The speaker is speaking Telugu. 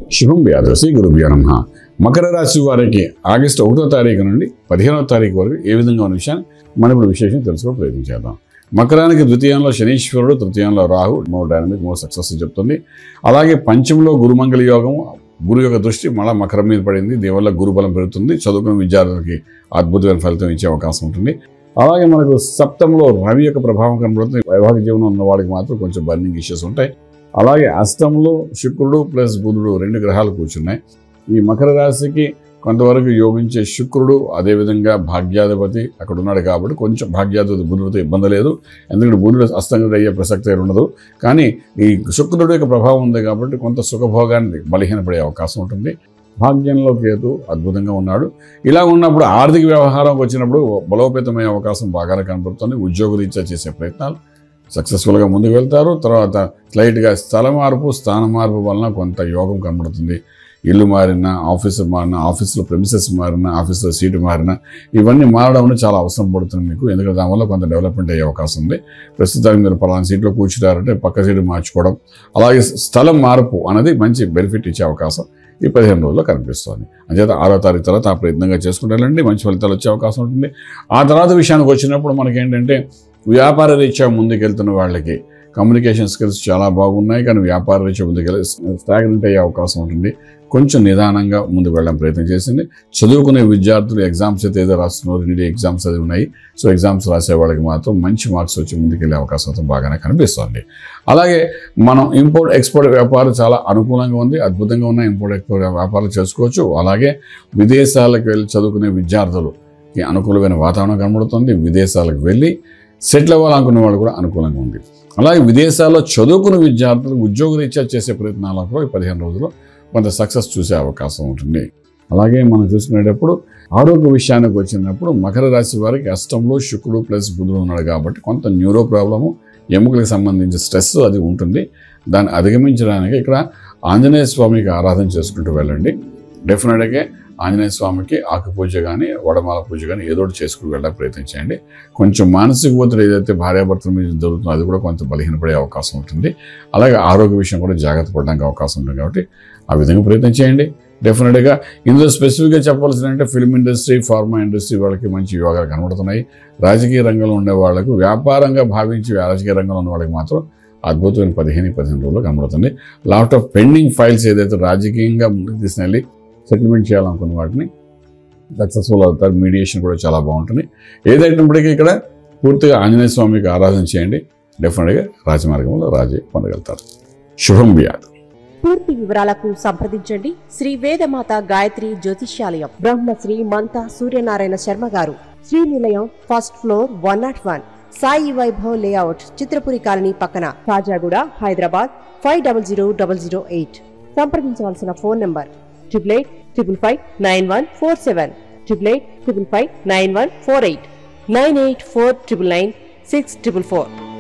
శుభం వ్యాధసి గురుభ్యో నమ మకర రాశి వారికి ఆగస్టు ఒకటో తారీఖు నుండి పదిహేనవ తారీఖు వరకు ఏ విధంగా ఉన్న విషయాన్ని మనం ఇప్పుడు విశేషం తెలుసుకో ప్రయత్నం చేద్దాం మకరానికి ద్వితీయంలో శనీశ్వరుడు తృతీయంలో Rahu more dynamic more success చెప్తుంది అలాగే పంచంలో గురుమంగళ యోగం గురు యొక్క దృష్టి మళ్ళా మకరం మీద పడింది దీనివల్ల గురుబలం పెరుగుతుంది చదువుకున్న విద్యార్థులకి అద్భుతమైన ఫలితం ఇచ్చే అవకాశం ఉంటుంది అలాగే మనకు సప్తంలో రవి యొక్క ప్రభావం కనబడుతుంది వైవాహిక జీవనం ఉన్న వాడికి మాత్రం కొంచెం బర్నింగ్ ఇష్యూస్ ఉంటాయి అలాగే అష్టంలో శుక్రుడు ప్లస్ బుధుడు రెండు గ్రహాలు కూర్చున్నాయి ఈ మకర రాశికి కొంతవరకు యోగించే శుక్రుడు అదేవిధంగా భాగ్యాధిపతి అక్కడ ఉన్నాడు కాబట్టి కొంచెం భాగ్యాధిపతి బుధుడితో ఇబ్బంది లేదు ఎందుకంటే బుధుడు అస్తంగతి అయ్యే ప్రసక్తి ఏమి ఉండదు కానీ ఈ శుక్రుడు యొక్క ప్రభావం ఉంది కాబట్టి కొంత సుఖభోగాన్ని బలహీనపడే అవకాశం ఉంటుంది భాగ్యంలో కేతు అద్భుతంగా ఉన్నాడు ఇలా ఉన్నప్పుడు ఆర్థిక వ్యవహారం వచ్చినప్పుడు బలోపేతమయ్యే అవకాశం బాగానే కనబడుతుంది ఉద్యోగరీత్యా చేసే ప్రయత్నాలు సక్సెస్ఫుల్గా ముందుకు వెళ్తారు తర్వాత స్లైట్గా స్థల మార్పు స్థాన మార్పు వలన కొంత యోగం కనబడుతుంది ఇల్లు మారినా ఆఫీసు మారినా ఆఫీస్లో ప్రెమిసెస్ మారినా ఆఫీస్లో సీటు మారినా ఇవన్నీ మారడం అనేది చాలా అవసరం పడుతుంది మీకు ఎందుకంటే దానివల్ల కొంత డెవలప్మెంట్ అయ్యే అవకాశం ఉంది ప్రస్తుతానికి మీరు పలానా సీట్లో కూర్చుంటారంటే పక్క సీటు మార్చుకోవడం అలాగే స్థలం మార్పు అనేది మంచి బెనిఫిట్ ఇచ్చే అవకాశం ఈ పదిహేను రోజుల్లో కనిపిస్తుంది అంచేత ఆరో తారీఖు తర్వాత ఆ ప్రయత్నంగా చేసుకుంటారండి మంచి ఫలితాలు వచ్చే అవకాశం ఉంటుంది ఆ తర్వాత విషయానికి వచ్చినప్పుడు మనకేంటంటే వ్యాపార రీత్యా ముందుకెళ్తున్న వాళ్ళకి కమ్యూనికేషన్ స్కిల్స్ చాలా బాగున్నాయి కానీ వ్యాపార రీత్యా ముందుకెళ్ళి స్టాగ్నెంట్ అయ్యే అవకాశం ఉంటుంది కొంచెం నిదానంగా ముందుకు వెళ్ళడం ప్రయత్నం చేసింది చదువుకునే విద్యార్థులు ఎగ్జామ్స్ అయితే ఏదో రాస్తున్నారు రెండు ఎగ్జామ్స్ అది ఉన్నాయి సో ఎగ్జామ్స్ రాసే వాళ్ళకి మాత్రం మంచి మార్క్స్ వచ్చి ముందుకెళ్ళే అవకాశం అయితే బాగానే కనిపిస్తుంది అలాగే మనం ఇంపోర్ట్ ఎక్స్పోర్ట్ వ్యాపారం చాలా అనుకూలంగా ఉంది అద్భుతంగా ఉన్న ఇంపోర్ట్ ఎక్స్పోర్ట్ వ్యాపారాలు చేసుకోవచ్చు అలాగే విదేశాలకు వెళ్ళి చదువుకునే విద్యార్థులకి అనుకూలమైన వాతావరణం కనబడుతుంది విదేశాలకు వెళ్ళి సెటిల్ అవ్వాలనుకునే వాళ్ళు కూడా అనుకూలంగా ఉంది అలాగే విదేశాల్లో చదువుకున్న విద్యార్థులు ఉద్యోగరీత్యా చేసే ప్రయత్నాలలో ఈ పదిహేను రోజులు కొంత సక్సెస్ చూసే అవకాశం ఉంటుంది అలాగే మనం చూసుకునేటప్పుడు ఆరోగ్య విషయానికి వచ్చినప్పుడు మకర రాశి వారికి అష్టంలో శుక్రుడు ప్లస్ బుధుడు ఉన్నాడు కాబట్టి కొంత న్యూరో ప్రాబ్లము ఎముకలకు సంబంధించిన స్ట్రెస్ అది ఉంటుంది దాన్ని అధిగమించడానికి ఇక్కడ ఆంజనేయ స్వామికి ఆరాధన చేసుకుంటూ వెళ్ళండి డెఫినెట్గా ఆంజనేయ స్వామికి ఆకు పూజ కానీ వడమాల పూజ కానీ ఏదో ఒకటి చేసుకుని వెళ్ళడానికి ప్రయత్నం చేయండి కొంచెం మానసిక ఒత్తిడి ఏదైతే భార్యాభర్తల మీద జరుగుతుందో అది కూడా కొంత బలహీనపడే అవకాశం ఉంటుంది అలాగే ఆరోగ్య విషయం కూడా జాగ్రత్త పడడానికి అవకాశం ఉంటుంది కాబట్టి ఆ విధంగా ప్రయత్నం చేయండి డెఫినెట్గా ఇందులో స్పెసిఫిక్గా చెప్పాల్సిన అంటే ఫిల్మ్ ఇండస్ట్రీ ఫార్మా ఇండస్ట్రీ వాళ్ళకి మంచి యోగాలు కనబడుతున్నాయి రాజకీయ రంగంలో ఉండే వాళ్ళకు వ్యాపారంగా భావించి రాజకీయ రంగంలో ఉన్న వాళ్ళకి మాత్రం అద్భుతమైన పదిహేను పదిహేను రోజులు కనబడుతుంది లాట్ ఆఫ్ పెండింగ్ ఫైల్స్ ఏదైతే రాజకీయంగా ముందుకు తీసుకెళ్ళి సెటిల్మెంట్ చేయాలనుకున్న వాటిని సక్సెస్ఫుల్ అవుతారు మీడియేషన్ కూడా చాలా బాగుంటుంది ఏదైనప్పటికీ ఇక్కడ పూర్తిగా ఆంజనేయ స్వామికి ఆరాధన చేయండి డెఫినెట్గా రాజమార్గంలో రాజీ పొందగలుగుతారు శుభం వ్యాధి పూర్తి వివరాలకు సంప్రదించండి శ్రీ వేదమాత గాయత్రి జ్యోతిష్యాలయం బ్రహ్మశ్రీ మంతా సూర్యనారాయణ శర్మ గారు Srinilayam first floor one not one Sai Vaibhav layout Chitrapuri colony పక్కన Kajaguda Hyderabad five double zero double zero eight సంప్రదించవలసిన phone number triple eight triple five nine one four seven triple eight triple five nine one four eight nine eight four triple nine six triple four